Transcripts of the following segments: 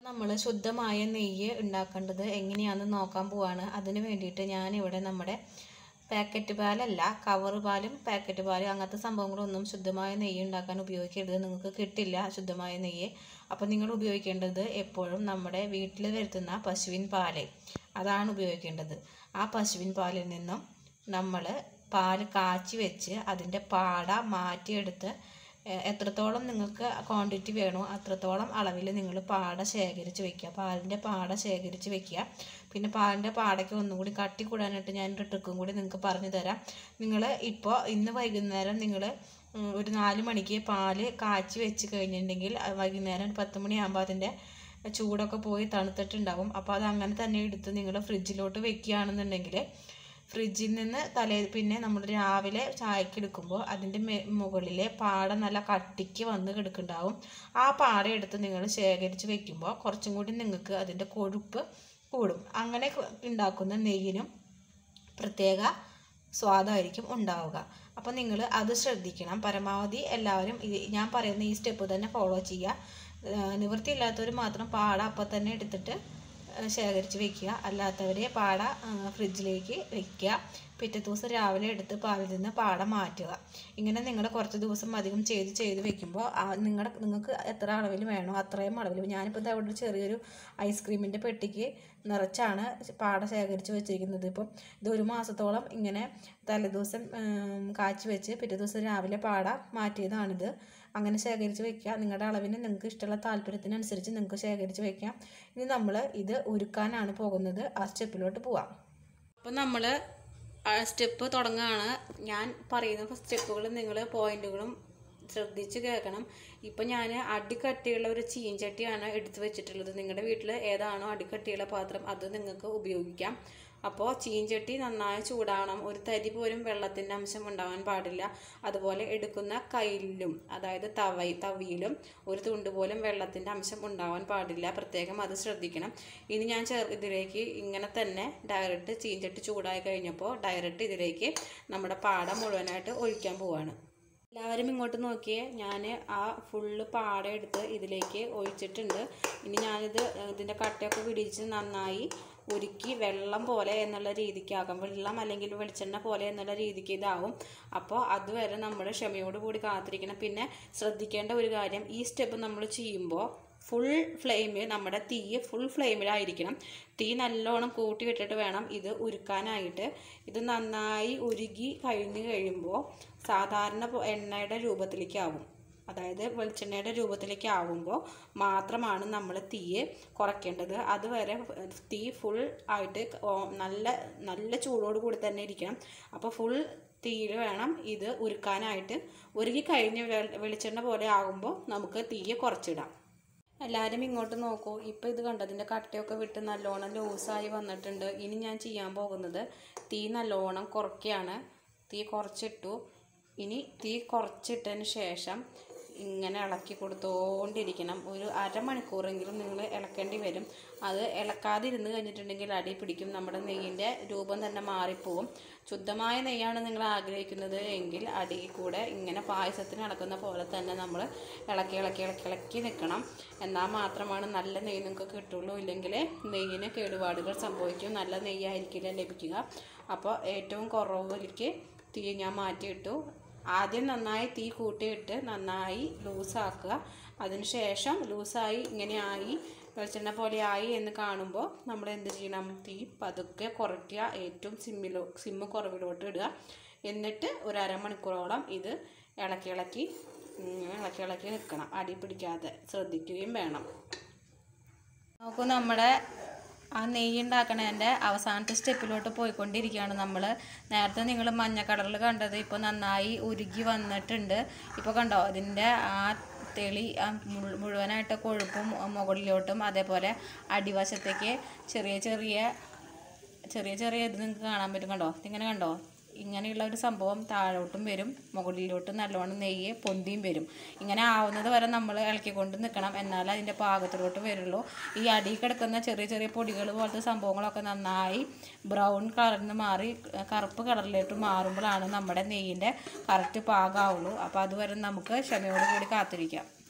നമ്മൾ ശുദ്ധമായ നെയ്യ് ഉണ്ടാക്കേണ്ടത് എങ്ങനെയാണെന്ന് നോക്കാൻ പോവാണ് അതിന് വേണ്ടിയിട്ട് ഞാനിവിടെ നമ്മുടെ പാക്കറ്റ് പാലല്ല കവർ പാലും പാക്കറ്റ് പാലും അങ്ങനത്തെ സംഭവങ്ങളൊന്നും ശുദ്ധമായ നെയ്യ് ഉണ്ടാക്കാൻ ഉപയോഗിക്കരുത് നിങ്ങൾക്ക് കിട്ടില്ല ശുദ്ധമായ നെയ്യ് അപ്പോൾ നിങ്ങൾ ഉപയോഗിക്കേണ്ടത് എപ്പോഴും നമ്മുടെ വീട്ടിൽ വരുത്തുന്ന പശുവിൻ പാല് അതാണ് ഉപയോഗിക്കേണ്ടത് ആ പശുവിൻ പാലിൽ നിന്നും നമ്മൾ പാല് കാച്ചി വെച്ച് അതിൻ്റെ പാട മാറ്റിയെടുത്ത് എ- എത്രത്തോളം നിങ്ങൾക്ക് ക്വാണ്ടിറ്റി വേണോ അത്രത്തോളം അളവിൽ നിങ്ങൾ പാട ശേഖരിച്ച് വെക്കുക പാലിൻ്റെ പാട ശേഖരിച്ച് വെക്കുക പിന്നെ പാലിൻ്റെ പാടയ്ക്ക് ഒന്നും കൂടി കട്ടി കൂടാനായിട്ട് ഞാൻ ഒരു ട്രിക്കും കൂടി നിങ്ങൾക്ക് പറഞ്ഞു തരാം നിങ്ങൾ ഇപ്പോൾ ഇന്ന് വൈകുന്നേരം നിങ്ങൾ ഒരു നാല് മണിക്ക് പാല് കാച്ചി വെച്ച് കഴിഞ്ഞിട്ടുണ്ടെങ്കിൽ അത് വൈകുന്നേരം ഒരു പത്ത് മണിയാകുമ്പോൾ അതിൻ്റെ ചൂടൊക്കെ പോയി തണുത്തിട്ടുണ്ടാവും അപ്പോൾ അത് അങ്ങനെ തന്നെ എടുത്ത് നിങ്ങൾ ഫ്രിഡ്ജിലോട്ട് വെക്കുകയാണെന്നുണ്ടെങ്കിൽ ഫ്രിഡ്ജിൽ നിന്ന് തലേ പിന്നെ നമ്മൾ രാവിലെ ചായക്ക് എടുക്കുമ്പോൾ അതിൻ്റെ മെ മുകളിലെ പാട നല്ല കട്ടിക്ക് വന്ന് കിടക്കുന്നുണ്ടാവും ആ പാട എടുത്ത് നിങ്ങൾ ശേഖരിച്ച് വെക്കുമ്പോൾ കുറച്ചും കൂടി നിങ്ങൾക്ക് അതിൻ്റെ കൊഴുപ്പ് കൂടും അങ്ങനെ ഉണ്ടാക്കുന്ന നെയ്യിനും പ്രത്യേക സ്വാദായിരിക്കും ഉണ്ടാവുക അപ്പോൾ നിങ്ങൾ അത് ശ്രദ്ധിക്കണം പരമാവധി എല്ലാവരും ഈ ഞാൻ പറയുന്ന ഈ സ്റ്റെപ്പ് തന്നെ ഫോളോ ചെയ്യുക ഏഹ് നിവൃത്തിയില്ലാത്തവർ മാത്രം പാട അപ്പം തന്നെ എടുത്തിട്ട് ഏഹ് ശേഖരിച്ച് വെക്കുക അല്ലാത്തവരെ പാട ഏഹ് ഫ്രിഡ്ജിലേക്ക് വെക്കുക പിറ്റേ ദിവസം രാവിലെ എടുത്ത് പാലിൽ നിന്ന് പാട മാറ്റുക ഇങ്ങനെ നിങ്ങൾ കുറച്ച് ദിവസം അധികം ചെയ്ത് ചെയ്ത് വെക്കുമ്പോൾ നിങ്ങളുടെ നിങ്ങൾക്ക് എത്ര അളവിൽ വേണോ അത്രയും അളവിൽ ഞാനിപ്പോൾ ഇത് അവിടെ ഒരു ചെറിയൊരു ഐസ്ക്രീമിൻ്റെ പെട്ടിക്ക് നിറച്ചാണ് പാട ശേഖരിച്ച് വെച്ചിരിക്കുന്നത് ഇപ്പം ഇത് ഒരു മാസത്തോളം ഇങ്ങനെ തലേദിവസം ഉം, കാച്ചി വെച്ച് പിറ്റേ ദിവസം രാവിലെ പാട മാറ്റിയതാണിത് അങ്ങനെ ശേഖരിച്ച് വെക്കുക നിങ്ങളുടെ അളവിന് നിങ്ങൾക്ക് ഇഷ്ടമുള്ള താല്പര്യത്തിനനുസരിച്ച് നിങ്ങൾക്ക് ശേഖരിച്ച് വെക്കാം ഇനി നമ്മൾ ഇത് ഉരുക്കാനാണ് പോകുന്നത് ആ സ്റ്റെപ്പിലോട്ട് പോവാം അപ്പം നമ്മൾ സ്റ്റെപ്പ് തുടങ്ങുകയാണ് ഞാൻ പറയുന്ന സ്റ്റെപ്പുകൾ നിങ്ങൾ പോയിന്റുകളും ശ്രദ്ധിച്ച് കേൾക്കണം ഇപ്പം ഞാൻ അടിക്കട്ടിയുള്ള ഒരു ചീഞ്ചട്ടിയാണ് എടുത്തു വെച്ചിട്ടുള്ളത് നിങ്ങളുടെ വീട്ടിൽ ഏതാണോ അടിക്കട്ടിയുള്ള പാത്രം അത് നിങ്ങൾക്ക് ഉപയോഗിക്കാം അപ്പോൾ ചീഞ്ചട്ടി നന്നായി ചൂടാവണം ഒരു തരി പോലും വെള്ളത്തിൻ്റെ അംശം ഉണ്ടാവാൻ പാടില്ല അതുപോലെ എടുക്കുന്ന കയ്യിലും അതായത് തവ തവിയിലും ഒരു തുണ്ട് പോലും വെള്ളത്തിൻ്റെ അംശം ഉണ്ടാവാൻ പാടില്ല പ്രത്യേകം അത് ശ്രദ്ധിക്കണം ഇനി ഞാൻ ചേർ ഇതിലേക്ക് ഇങ്ങനെ തന്നെ ഡയറക്റ്റ് ചീഞ്ചട്ടി ചൂടായി കഴിഞ്ഞപ്പോൾ ഡയറക്റ്റ് ഇതിലേക്ക് നമ്മുടെ പാട മുഴുവനായിട്ട് ഒഴിക്കാൻ പോവാണ് എല്ലാവരും ഇങ്ങോട്ട് നോക്കിയേ ഞാൻ ആ ഫുള്ള് പാട എടുത്ത് ഇതിലേക്ക് ഒഴിച്ചിട്ടുണ്ട് ഇനി ഞാനിത് ഇതിൻ്റെ കട്ടയൊക്കെ പിടിച്ച് നന്നായി ഉരുക്കി വെള്ളം പോലെ എന്നുള്ള രീതിക്കാകും വെള്ളം അല്ലെങ്കിൽ വെളിച്ചെണ്ണ പോലെ എന്നുള്ള രീതിക്ക് ഇതാവും അപ്പോൾ അതുവരെ നമ്മൾ ക്ഷമയോട് കൂടി കാത്തിരിക്കണം പിന്നെ ശ്രദ്ധിക്കേണ്ട ഒരു കാര്യം ഈ സ്റ്റെപ്പ് നമ്മൾ ചെയ്യുമ്പോൾ ഫുൾ ഫ്ലെയിമിൽ നമ്മുടെ തീ ഫുൾ ഫ്ലെയിമിലായിരിക്കണം തീ നല്ലോണം കൂട്ടി ഇട്ടിട്ട് വേണം ഇത് ഉരുക്കാനായിട്ട് ഇത് നന്നായി ഉരുകി കഴിഞ്ഞ് കഴിയുമ്പോൾ സാധാരണ പോ- എണ്ണയുടെ രൂപത്തിലേക്കാവും അതായത് വെളിച്ചെണ്ണയുടെ രൂപത്തിലേക്ക് ആവുമ്പോൾ മാത്രമാണ് നമ്മൾ തീ കുറയ്ക്കേണ്ടത് അതുവരെ തീ ഫുൾ ആയിട്ട് ഓ- നല്ല നല്ല ചൂടോട് കൂടി തന്നെ ഇരിക്കണം അപ്പോൾ ഫുൾ തീയിൽ വേണം ഇത് ഉരുക്കാനായിട്ട് ഉരുകി കഴിഞ്ഞ് വെ- വെളിച്ചെണ്ണ പോലെ ആകുമ്പോൾ നമുക്ക് തീ കുറച്ചിടാം എല്ലാവരും ഇങ്ങോട്ട് നോക്കൂ ഇപ്പോൾ ഇത് കണ്ടതിൻ്റെ കട്ടയൊക്കെ വിട്ട് നല്ലോണം ലൂസായി വന്നിട്ടുണ്ട് ഇനി ഞാൻ ചെയ്യാൻ പോകുന്നത് തീ നല്ലോണം കുറയ്ക്കുകയാണ് തീ കുറച്ചിട്ടു ഇനി തീ കുറച്ചിട്ടതിന് ശേഷം ഇങ്ങനെ ഇളക്കി കൊടുത്തോണ്ടിരിക്കണം ഒരു അരമണിക്കൂറെങ്കിലും നിങ്ങൾ ഇളക്കേണ്ടി വരും അത് ഇളക്കാതിരുന്ന് കഴിഞ്ഞിട്ടുണ്ടെങ്കിൽ അടി പിടിക്കും നമ്മുടെ നെയ്യിൻ്റെ രൂപം തന്നെ മാറിപ്പോവും ശുദ്ധമായ നെയ്യാണ് നിങ്ങൾ ആഗ്രഹിക്കുന്നത് എങ്കിൽ അടി കൂടെ ഇങ്ങനെ പായസത്തിന് ഇളക്കുന്ന പോലെ തന്നെ നമ്മൾ ഇളക്കി ഇളക്കി ഇളക്കി ഇളക്കി നിൽക്കണം എന്നാൽ മാത്രമാണ് നല്ല നെയ്യ് നിങ്ങൾക്ക് കിട്ടുള്ളൂ ഇല്ലെങ്കിൽ നെയ്യിന് കേടുപാടുകൾ സംഭവിക്കും നല്ല നെയ്യായിരിക്കില്ല ലഭിക്കുക അപ്പോൾ ഏറ്റവും കുറവിലേക്ക് തീ ഞാൻ മാറ്റിയിട്ടു ആദ്യം നന്നായി തീ കൂട്ടിയിട്ട് നന്നായി ലൂസാക്കുക അതിനുശേഷം ലൂസായി ഇങ്ങനെ ആയി വെളിച്ചെണ്ണ പോലെ ആയി എന്ന് കാണുമ്പോൾ നമ്മൾ എന്ത് ചെയ്യണം തീ പതുക്കെ കുറയ്ക്കുക ഏറ്റവും സിമ്മിലോ സിമ്മ് കുറവിലോട്ട് ഇടുക എന്നിട്ട് ഒരു അരമണിക്കൂറോളം ഇത് ഇളക്കി ഇളക്കി ഇങ്ങനെ ഇളക്കി ഇളക്കി നിൽക്കണം അടി പിടിക്കാതെ ശ്രദ്ധിക്കുകയും വേണം നോക്കൂ നമ്മുടെ ആ നെയ്യ് ഉണ്ടാക്കണതിൻ്റെ അവസാനത്തെ സ്റ്റെപ്പിലോട്ട് പോയിക്കൊണ്ടിരിക്കുകയാണ് നമ്മൾ നേരത്തെ നിങ്ങൾ മഞ്ഞ കളറിൽ കണ്ടത് ഇപ്പോൾ നന്നായി ഉരുകി വന്നിട്ടുണ്ട് ഇപ്പോൾ കണ്ടോ അതിൻ്റെ ആ തെളി ആ മുഴു- മുഴുവനായിട്ട് കൊഴുപ്പും മുകളിലോട്ടും അതേപോലെ അടിവശത്തേക്ക് ചെറിയ ചെറിയ ചെറിയ ചെറിയ ഇത് നിങ്ങൾക്ക് കാണാൻ പറ്റും കണ്ടോ ഇതിങ്ങനെ കണ്ടോ ഇങ്ങനെയുള്ള ഒരു സംഭവം താഴോട്ടും വരും മുകളിലോട്ടും നല്ലോണം നെയ്യ് പൊന്തിയും വരും ഇങ്ങനെ ആവുന്നത് വരെ നമ്മൾ ഇളക്കിക്കൊണ്ട് നിൽക്കണം എന്നാലേ അതിൻ്റെ പാകത്തിലോട്ട് വരുള്ളൂ ഈ അടിയിൽ കിടക്കുന്ന ചെറിയ ചെറിയ പൊടികൾ പോലത്തെ സംഭവങ്ങളൊക്കെ നന്നായി ബ്രൗൺ കളറിൽ നിന്ന് മാറി കറുപ്പ് കളറിലോട്ട് മാറുമ്പോഴാണ് നമ്മുടെ നെയ്യിൻ്റെ കറക്റ്റ് പാകമാവുള്ളൂ അപ്പോൾ അതുവരെ നമുക്ക് ക്ഷമയോട് കൂടി കാത്തിരിക്കാം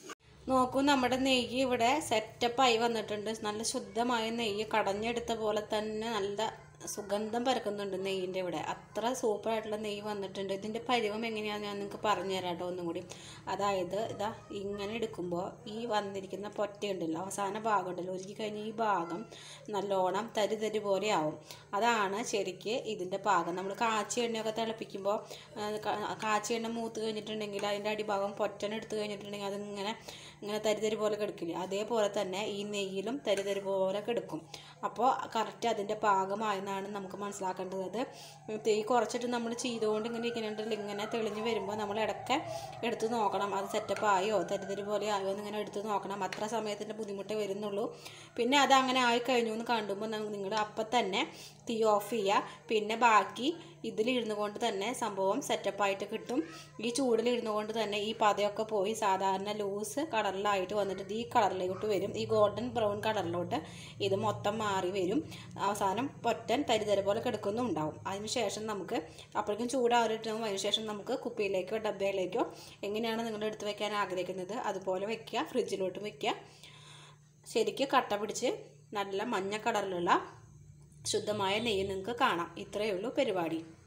നോക്കൂ നമ്മുടെ നെയ്യ് ഇവിടെ സെറ്റപ്പായി വന്നിട്ടുണ്ട് നല്ല ശുദ്ധമായ നെയ്യ് കടഞ്ഞെടുത്ത പോലെ തന്നെ നല്ല സുഗന്ധം പരക്കുന്നുണ്ട് നെയ്യിൻ്റെ ഇവിടെ അത്ര സൂപ്പറായിട്ടുള്ള നെയ്യ് വന്നിട്ടുണ്ട് ഇതിൻ്റെ പരിവം എങ്ങനെയാണെന്ന് ഞാൻ നിങ്ങൾക്ക് പറഞ്ഞു തരാം കേട്ടോ ഒന്നും കൂടി അതായത് ഇതാ ഇങ്ങനെ എടുക്കുമ്പോൾ ഈ വന്നിരിക്കുന്ന പൊറ്റയുണ്ടല്ലോ അവസാന ഭാഗം ഉണ്ടല്ലോ ഒരുക്കി കഴിഞ്ഞ് ഈ ഭാഗം നല്ലോണം തരി തരി പോലെ ആവും അതാണ് ശരിക്ക് ഇതിൻ്റെ പാകം നമ്മൾ കാച്ചി എണ്ണയൊക്കെ തിളപ്പിക്കുമ്പോൾ കാച്ചി എണ്ണ മൂത്ത് കഴിഞ്ഞിട്ടുണ്ടെങ്കിൽ അതിൻ്റെ അടിഭാഗം പൊറ്റൻ എടുത്ത് കഴിഞ്ഞിട്ടുണ്ടെങ്കിൽ അതിങ്ങനെ ഇങ്ങനെ തരി തരി പോലെ കിടക്കില്ലേ അതേപോലെ തന്നെ ഈ നെയ്യിലും തരി തരി പോലെ കിടക്കും അപ്പോൾ കറക്റ്റ് അതിൻ്റെ പാകമായെന്നാണ് നമുക്ക് മനസ്സിലാക്കേണ്ടത് തീ കുറച്ചിട്ട് നമ്മൾ ചെയ്തുകൊണ്ട് ഇങ്ങനെ ഇരിക്കുന്നുണ്ടല്ലോ ഇങ്ങനെ തെളിഞ്ഞ് വരുമ്പോൾ നമ്മൾ ഇടയ്ക്ക് എടുത്ത് നോക്കണം അത് സെറ്റപ്പ് ആയോ തരി തരി പോലെ ആയോ എന്ന് ഇങ്ങനെ എടുത്ത് നോക്കണം അത്ര സമയത്തിൻ്റെ ബുദ്ധിമുട്ടേ വരുന്നുള്ളൂ പിന്നെ അത് അങ്ങനെ ആയി കഴിഞ്ഞു എന്ന് കാണുമ്പോൾ നിങ്ങൾ അപ്പം തന്നെ തീ ഓഫ് ചെയ്യുക പിന്നെ ബാക്കി ഇതിലിരുന്നു കൊണ്ട് തന്നെ സംഭവം സെറ്റപ്പായിട്ട് കിട്ടും ഈ ചൂടിലിരുന്നു കൊണ്ട് തന്നെ ഈ പതയൊക്കെ പോയി സാധാരണ ലൂസ് കളറിലായിട്ട് വന്നിട്ട് ഇത് ഈ കളറിലോട്ട് വരും ഈ ഗോൾഡൻ ബ്രൗൺ കളറിലോട്ട് ഇത് മൊത്തം മാറി വരും അവസാനം പൊറ്റൻ തരിതര പോലെ കിടക്കുന്നും ഉണ്ടാവും അതിന് ശേഷം നമുക്ക് അപ്പോഴേക്കും ചൂടാറിയിട്ടും അതിന് ശേഷം നമുക്ക് കുപ്പിയിലേക്കോ ഡബ്ബയിലേക്കോ എങ്ങനെയാണ് നിങ്ങൾ എടുത്ത് വെക്കാൻ ആഗ്രഹിക്കുന്നത് അതുപോലെ വെക്കുക ഫ്രിഡ്ജിലോട്ട് വെക്കുക ശരിക്ക് കട്ട പിടിച്ച് നല്ല മഞ്ഞ കളറിലുള്ള ശുദ്ധമായ നെയ്യ് നിങ്ങൾക്ക് കാണാം ഇത്രയേ ഉള്ളൂ പരിപാടി